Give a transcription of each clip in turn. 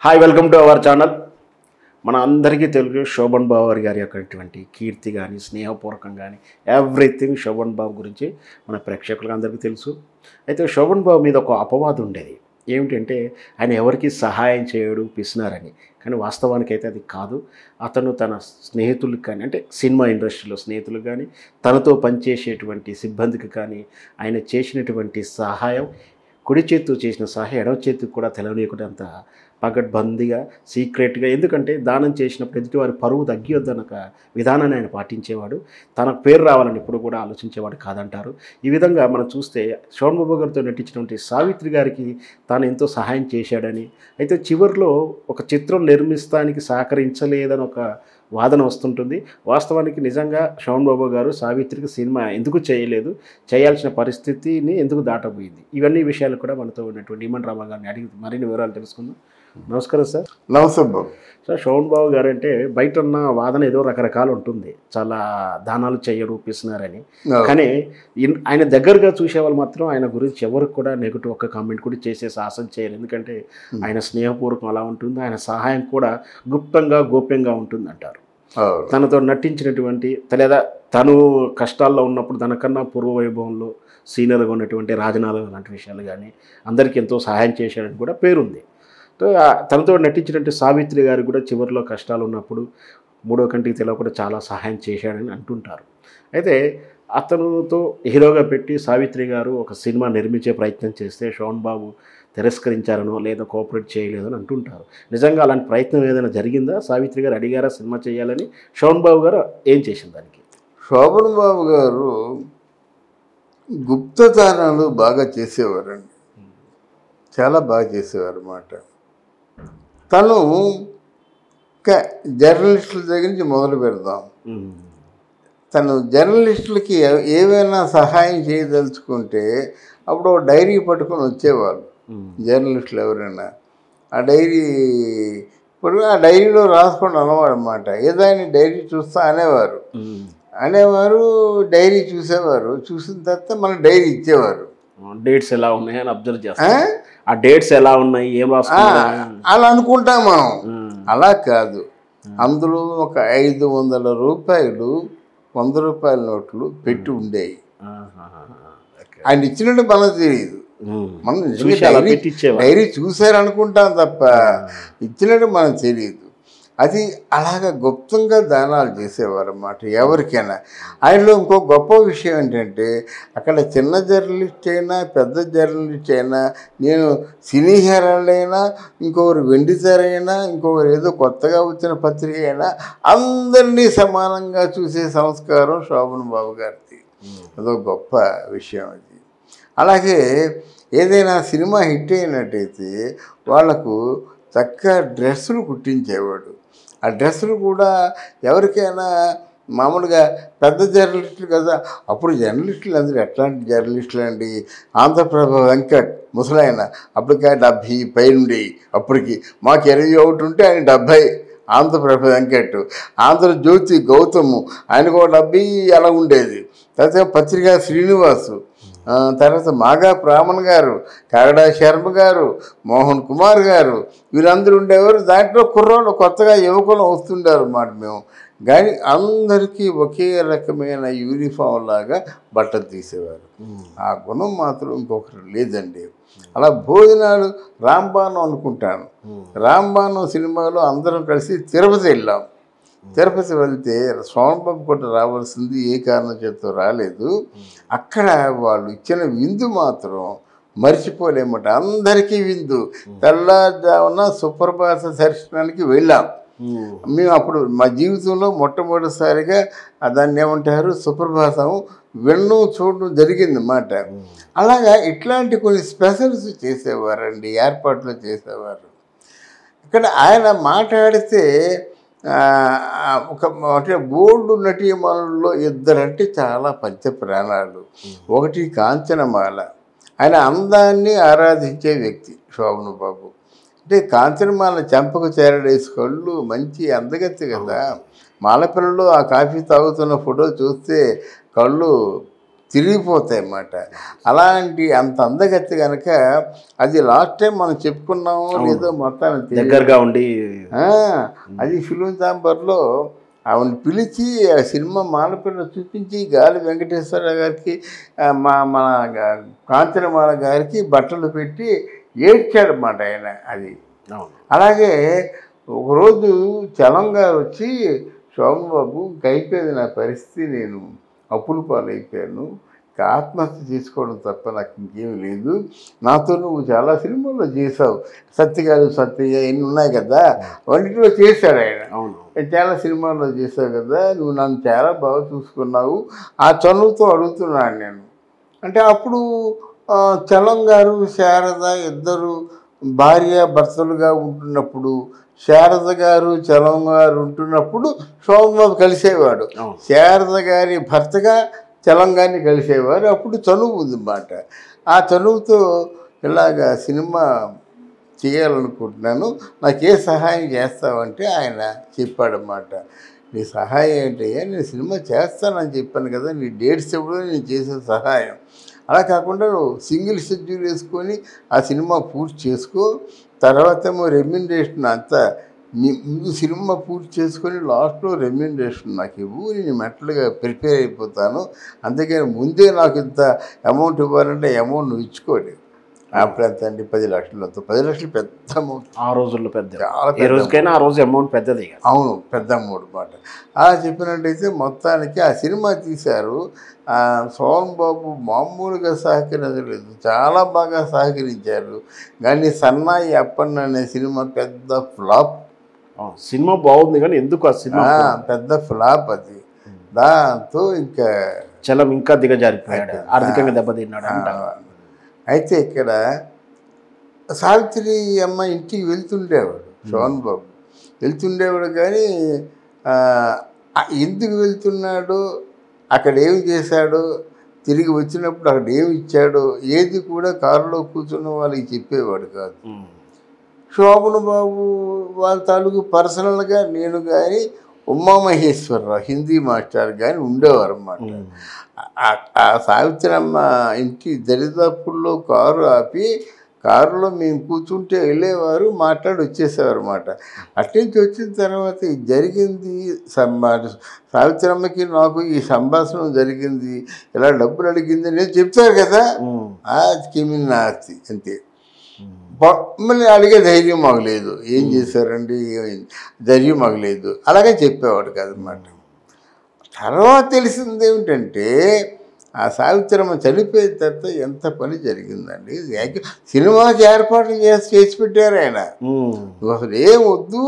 Hi welcome to our channel మన అందరికీ తెలుగు శోభన్ బాబు గారి గారి యొక్కటువంటి కీర్తి కానీ స్నేహపూర్వకం కానీ ఎవ్రీథింగ్ శోభన్ బాబు గురించి మన ప్రేక్షకులకు అందరికీ తెలుసు అయితే శోభన్ బాబు మీద ఒక అపవాదం ఉండేది ఏమిటంటే ఆయన ఎవరికి సహాయం చేయడు పిసినారని కానీ వాస్తవానికి అయితే అది కాదు అతను తన స్నేహితులకు కానీ అంటే సినిమా ఇండస్ట్రీలో స్నేహితులకు కానీ తనతో పనిచేసేటువంటి సిబ్బందికి కానీ ఆయన చేసినటువంటి సహాయం కుడి చేతితో చేసిన సహాయం ఎడవ చేతికి కూడా తెలవనీయకుండా అంత పగడ్బందీగా సీక్రెట్గా ఎందుకంటే దానం చేసినప్పుడు ఎదుటి వారి పరువు తగ్గియొద్దనక విధానాన్ని ఆయన పాటించేవాడు తన పేరు రావాలని ఎప్పుడు కూడా ఆలోచించేవాడు కాదంటారు ఈ విధంగా మనం చూస్తే శోభన్ బాబు గారితో నటించినటువంటి సావిత్రి గారికి తాను ఎంతో సహాయం చేశాడని అయితే చివరిలో ఒక చిత్రం నిర్మిస్తానికి సహకరించలేదని ఒక వాదన వస్తుంటుంది వాస్తవానికి నిజంగా శోభన్ బాబు గారు సావిత్రికి సినిమా ఎందుకు చేయలేదు చేయాల్సిన పరిస్థితిని ఎందుకు దాటబోయింది ఇవన్నీ విషయాలు కూడా మనతో ఉన్నటువంటి ఇమన్ రామా గారిని అడిగి మరిన్ని వివరాలు తెలుసుకుందాం నమస్కారం సార్ నమస్తే బాబు సార్ శోభన్ బాబు గారు అంటే బయట ఉన్న వాదన ఏదో రకరకాలు ఉంటుంది చాలా దానాలు చేయరు పిస్తున్నారని కానీ ఇన్- ఆయన దగ్గరగా చూసే వాళ్ళు మాత్రం ఆయన గురించి ఎవరికి కూడా నెగిటివ్ ఒక్క కామెంట్ కూడా చేసే సాహసం చేయరు ఎందుకంటే ఆయన స్నేహపూర్వకం అలా ఉంటుంది ఆయన సహాయం కూడా గుప్తంగా గోప్యంగా ఉంటుంది అంటారు అవును. తనతో నటించినటువంటి లేదా తను కష్టాల్లో ఉన్నప్పుడు తనకన్నా పూర్వ వైభవంలో సీనియర్గా ఉన్నటువంటి రాజనాలు లాంటి విషయాలు కానీ అందరికీ ఎంతో సహాయం చేశాడని కూడా పేరుంది సో, ఆ తనతో నటించినటువంటి సావిత్రి గారు కూడా చివరిలో కష్టాలు ఉన్నప్పుడు మూడో కంటికి తెలియకుండా చాలా సహాయం చేశాడని అంటుంటారు అయితే అతనుతో హీరోగా పెట్టి సావిత్రి గారు ఒక సినిమా నిర్మించే ప్రయత్నం చేస్తే శోభన్ బాబు తిరస్కరించారనో లేదా కోఆపరేట్ చేయలేదని అంటుంటారు నిజంగా అలాంటి ప్రయత్నం ఏదైనా జరిగిందా సావిత్రి గారు అడిగారా సినిమా చేయాలని శోభన్ బాబు గారు ఏం చేసింది దానికి శోభన్ బాబు గారు గుప్తదానాలు బాగా చేసేవారండి చాలా బాగా చేసేవారు అన్నమాట తను ఇంకా జర్నలిస్టుల దగ్గర నుంచి మొదలు పెడదాం తను జర్నలిస్టులకి ఏ- ఏవైనా సహాయం చేయదలుచుకుంటే అప్పుడు ఒక డైరీ పట్టుకొని వచ్చేవాళ్ళు జర్నలిస్టులు ఎవరైనా ఆ డైరీ ఇప్పుడు ఆ డైరీలో రాసుకొని అన్నవాడు అనమాట ఏదో ఆయన డైరీ చూస్తా అనేవారు అనేవారు డైరీ చూసేవారు చూసిన తర్వాత మన డైరీ ఇచ్చేవారు డేట్స్ ఎలా ఉన్నాయి అని అబ్జర్వ్ ఆ? చేస్తాం ఆ డేట్స్ ఎలా ఉన్నాయి ఏం ఆ, రాసుకున్నారు అలా అనుకుంటాం మనం అలా కాదు అందులో ఒక ఐదు వందల రూపాయలు వంద రూపాయల నోట్లు పెట్టి ఉండేవి ఆయన ఇచ్చినట్టు మనకు తెలియదు మనం నిజంగా చూసి అలా డైరీ పెట్టి ఇచ్చేవారు డైరీ చూశారనుకుంటాం తప్ప ఇచ్చినట్టు మనకు తెలియదు అది అలాగ గుప్తంగా దానాలు చేసేవారు అన్నమాట ఎవరికైనా ఆయనలో ఇంకో గొప్ప విషయం ఏంటంటే అక్కడ చిన్న జర్నలిస్ట్ అయినా పెద్ద జర్నలిస్ట్ అయినా నేను సినీ హెరాల్డ్ అయినా ఇంకొకరు వెండితెర అయినా ఇంకొకరు ఏదో కొత్తగా వచ్చిన పత్రిక అయినా అందరినీ సమానంగా చూసే సంస్కారం శోభన్ బాబు గారిది అదొక గొప్ప విషయం అది అలాగే ఏదైనా సినిమా హిట్ అయినట్టయితే వాళ్లకు చక్కగా డ్రెస్సులు కుట్టించేవాడు ఆ డ్రెస్సులు కూడా ఎవరికైనా మామూలుగా పెద్ద జర్నలిస్టులు కదా అప్పుడు జర్నలిస్టులు అందరూ ఎట్లాంటి జర్నలిస్టులు అండి ఆంధ్రప్రభ వెంకట్ ముసలాయన అప్పటికే డెబ్భై పైనుండి అప్పటికి మాకు ఇరవై ఒకటి ఉంటే ఆయన డెబ్భై ఆంధ్రప్రభ వెంకట్ ఆంధ్రజ్యోతి గౌతము ఆయనకు ఒక డెబ్బై అలా ఉండేది తర్వాత పత్రికా శ్రీనివాసు ఆ, తర్వాత మాగా ప్రామణ్ గారు కాగడా శర్మ గారు మోహన్ కుమార్ గారు వీళ్ళందరూ ఉండేవారు దాంట్లో కుర్రోళ్ళు కొత్తగా యువకులు వస్తుండారు అన్నమాట మేము కానీ అందరికీ ఒకే రకమైన యూనిఫామ్ లాగా బట్టలు తీసేవారు ఆ గుణం మాత్రం ఇంకొకరు లేదండి అలా భోజనాలు రాంబాణం అనుకుంటాను రాంబాణం సినిమాలో అందరం కలిసి తిరుపతి వెళ్ళాం తిరుపతి వెళ్తే సోమబాబు కూడా రావాల్సింది ఏ కారణం చేత రాలేదు అక్కడ వాళ్ళు ఇచ్చిన విందు మాత్రం మర్చిపోలేమట అందరికీ విందు తెల్లారుజామున సుప్రభాత దర్శనానికి వెళ్ళాం మేము అప్పుడు మా జీవితంలో మొట్టమొదటిసారిగా ఆ దాన్ని ఏమంటారు సుప్రభాతం వినడం చూడడం జరిగింది అన్నమాట అలాగా ఇట్లాంటి కొన్ని స్పెషల్స్ చేసేవారండి ఏర్పాట్లు చేసేవారు ఇక్కడ ఆయన మాట్లాడితే ఆ, ఆ, ఒక అంటే బోల్డ్ నటీమణుల్లో ఇద్దరంటే చాలా పంచ ప్రాణాలు ఒకటి కాంచనమాల ఆయన అందాన్ని ఆరాధించే వ్యక్తి శోభను బాబు అంటే కాంచనమాల చెంపకు చేరడేసి కళ్ళు మంచి అందగత్తి కదా మాలపిల్లలో ఆ కాఫీ తాగుతున్న ఫోటో చూస్తే కళ్ళు తిరిగిపోతాయి అన్నమాట అలాంటి అంత అందగత్తి కనుక అది లాస్ట్ టైం మనం చెప్పుకున్నాము లేదో మొత్తానికి తెలియదు. దగ్గరగా ఉండి ఆ, అది ఫిలిం ఛాంబర్లో ఆవిడ పిలిచి ఆ సినిమా మానపిల్ల చూపించి గాలి వెంకటేశ్వర గారికి ఆ, మా మన గ- కాంచనమాల గారికి బట్టలు పెట్టి ఏడ్చాడన్నమాట ఆయన అది అవును అలాగే ఒకరోజు చలం గారు వచ్చి శోభన్ బాబు ఇంక అయిపోయింది నా పరిస్థితి నేను అప్పుల పాలైపోయాను ఇంకా ఆత్మహత్య చేసుకోవడం తప్ప నాకు ఇంకేం లేదు నాతో నువ్వు చాలా సినిమాల్లో చేసావు సత్యగారు సత్య ఎన్ని ఉన్నాయి కదా వంటిలో చేశాడు ఆయన అవును చాలా సినిమాల్లో చేసావు కదా నువ్వు నన్ను చాలా బాగా చూసుకున్నావు ఆ చనువుతో అడుగుతున్నాను నేను అంటే అప్పుడు ఆ, చలం గారు శారద ఇద్దరు భార్య భర్తలుగా ఉంటున్నప్పుడు శారద గారు చలం గారు ఉంటున్నప్పుడు సోమబాబు కలిసేవాడు అవును శారద గారి భర్తగా చలంగాన్ని కలిసేవారు అప్పుడు చనువు ఉందన్నమాట ఆ చనువుతో ఇలాగా సినిమా చేయాలనుకుంటున్నాను నాకు ఏ సహాయం చేస్తావంటే ఆయన చెప్పాడన్నమాట నీ సహాయం ఏంటయ్యా నేను సినిమా చేస్తానని చెప్పాను కదా నీ డేట్స్ ఎప్పుడో నేను చేసే సహాయం అలా కాకుండా నువ్వు సింగిల్ షెడ్యూల్ వేసుకొని ఆ సినిమా పూర్తి చేసుకో తర్వాత ఏమో రెమ్యునరేషన్ అంతా నీ ముందు సినిమా పూర్తి చేసుకొని లాస్ట్లో రెమ్యునరేషన్ నాకు ఇవ్వు నేను మెంటల్గా ప్రిపేర్ అయిపోతాను అందుకని ముందే నాకు ఇంత అమౌంట్ ఇవ్వాలంటే అమౌంట్ నువ్వు ఇచ్చుకోలేదు అప్పుడు ఎంత అండి పది లక్షలు అంత పది లక్షలు పెద్ద అమౌంట్ ఆ రోజుల్లో పెద్ద చాలా ఏ పెద్ద రోజుకైనా ఆ రోజు అమౌంట్ పెద్దది ఇక. అవును పెద్ద అమౌంట్ మాట అలా చెప్పినట్టయితే మొత్తానికి ఆ సినిమా తీశారు ఆ, సోహన్ బాబు మామూలుగా సహకరించలేదు చాలా బాగా సహకరించారు కానీ సన్నాయి అప్పన్న అనే సినిమా పెద్ద ఫ్లాప్ అవును. సినిమా బాగుంది కానీ ఎందుకు ఆ సినిమా ఆ, పెద్ద ఫ్లాప్ అది దాంతో ఇంకా చలం ఇంకా దిగజారిపోయాడు ఆర్థికంగా దెబ్బతిన్నాడు అంట అయితే ఇక్కడ సావిత్రి అమ్మ ఇంటికి వెళ్తుండేవాడు సోహన్ బాబు వెళ్తుండేవాడు కానీ ఆ, ఆ ఎందుకు వెళ్తున్నాడు అక్కడ ఏమి చేశాడు తిరిగి వచ్చినప్పుడు అక్కడ ఏమి ఇచ్చాడో ఏది కూడా కారులో కూర్చున్న వాళ్ళకి చెప్పేవాడు కాదు ఉమ్. శోభన్ బాబు వాళ్ళ తాలూకు పర్సనల్గా నేను కానీ ఉమామహేశ్వరరావు హిందీ మాస్టర్ కానీ ఉండేవారు అన్నమాట ఉమ్. ఆ- ఆ సావిత్రమ్మ ఇంటి దరిదాపుల్లో కారు ఆపి కారులో మేము కూర్చుంటే వెళ్ళేవారు మాట్లాడి వచ్చేసేవారు అనమాట అట్నుంచి వచ్చిన తర్వాత ఇది జరిగింది సంభా సావిత్రమ్మకి నాకు ఈ సంభాషణ జరిగింది ఇలా డబ్బులు అడిగింది నేను చెప్తారు కదా ఉమ్. ఆ కిమిన్ ఆస్తి అంతే ఉమ్. బ- మళ్ళీ అడిగే ధైర్యం మాకు లేదు ఏం చేశారండి ఏమైంది ధైర్యం మాకు లేదు అలాగే చెప్పేవాడు కదన్నమాట తర్వాత తెలిసింది ఏమిటంటే ఆ సావిత్రమ్మ చనిపోయిన తర్వాత ఎంత పని జరిగిందండి యాక్చు- సినిమాకి ఏర్పాట్లు చేసి చేసి పెట్టారు ఆయన ఉమ్. నువ్వు అసలు ఏం వద్దు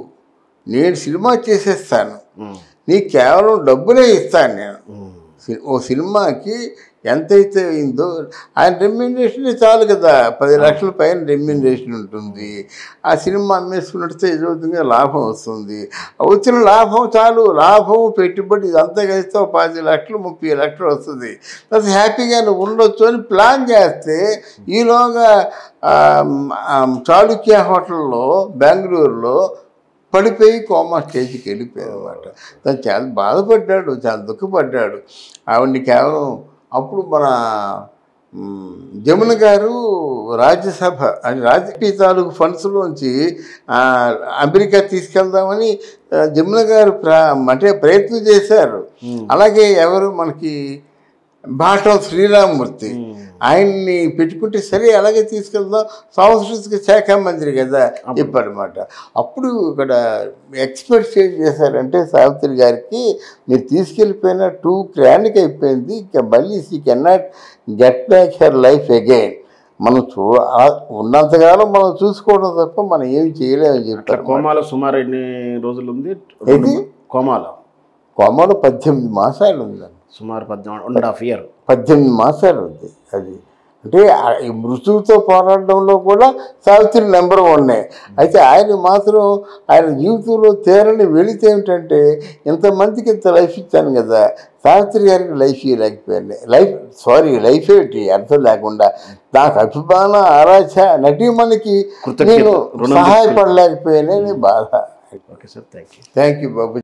నేను సినిమా చేసేస్తాను ఉమ్. నీకు కేవలం డబ్బులే ఇస్తాను నేను ఉమ్. సి- ఓ సినిమాకి ఎంతైతే అయిందో ఆయన రెమ్యూనరేషన్ చాలు కదా పది లక్షల పైన రెమ్యూనరేషన్ ఉంటుంది ఆ సినిమా అమ్మేసుకున్నట్టు ఏదవుతుంది లాభం వస్తుంది ఆ వచ్చిన లాభం చాలు లాభం పెట్టుబడి ఇదంతా కలిస్తే ఒక పది లక్షలు ముప్పై లక్షలు వస్తుంది అది హ్యాపీగా నువ్వు ఉండొచ్చు అని ప్లాన్ చేస్తే ఈలోగా ఆ, ఆ, చాళుక్య హోటల్లో బెంగళూరులో పడిపోయి కోమా స్టేజ్కి వెళ్ళిపోయాడు అనమాట తను చాలా బాధపడ్డాడు చాలా దుఃఖపడ్డాడు ఆవిడ్ని కేవలం అప్పుడు మన మ్, జమున గారు రాజ్యసభ అని రాజకీయ తాలూకు ఫండ్స్లోంచి ఆ, అమెరికా తీసుకెళ్దామని ఆ, జమున గారు ప్ర అంటే ప్రయత్నం చేశారు ఉమ్. అలాగే ఎవరు మనకి భాటం శ్రీరామమూర్తి ఉమ్. ఆయన్ని పెట్టుకుంటే సరే అలాగే తీసుకెళ్దాం సాంస్కృతిక శాఖ మంత్రి కదా చెప్పారన్నమాట అప్పుడు ఇక్కడ ఎక్స్పర్ట్స్ ఏం చేశారంటే సావిత్రి గారికి మీరు తీసుకెళ్ళిపోయిన టూ క్రానిక్ అయిపోయింది ఇక మళ్ళీ she cannot get back her life again మనం చూ ఆ- ఉన్నంతకాలం మనం చూసుకోవడం తప్ప మనం ఏమి చేయలేమని అట్లా చెప్పారు కోమాలో సుమారు ఎన్ని రోజులు ఉంది ఏది? కోమాలో కొమ్మలో పద్దెనిమిది మాసాలు ఉందండి సుమారు పద్నాలుగు వన్ అండ్ హాఫ్ ఇయర్ పద్దెనిమిది మాసాలు ఉంది అది అంటే ఆ- ఈ మృతువుతో పోరాడడంలో కూడా సావిత్రి నెంబర్ వన్నే అయితే ఆయన మాత్రం ఆయన జీవితంలో తేరని వెళితే ఏమిటంటే ఇంతమందికి ఇంత లైఫ్ ఇచ్చాను కదా సావిత్రి గారికి లైఫ్ ఇవ్వలేకపోయాను లైఫ్ సారీ లైఫ్ ఏంటి అర్థం లేకుండా నాకు అభిమాన ఆరాధ నటీమణికి కృతజ్ఞత, నేను రుణం సహాయపడలేకపోయానని బాధ okay sir thank you thank you Babu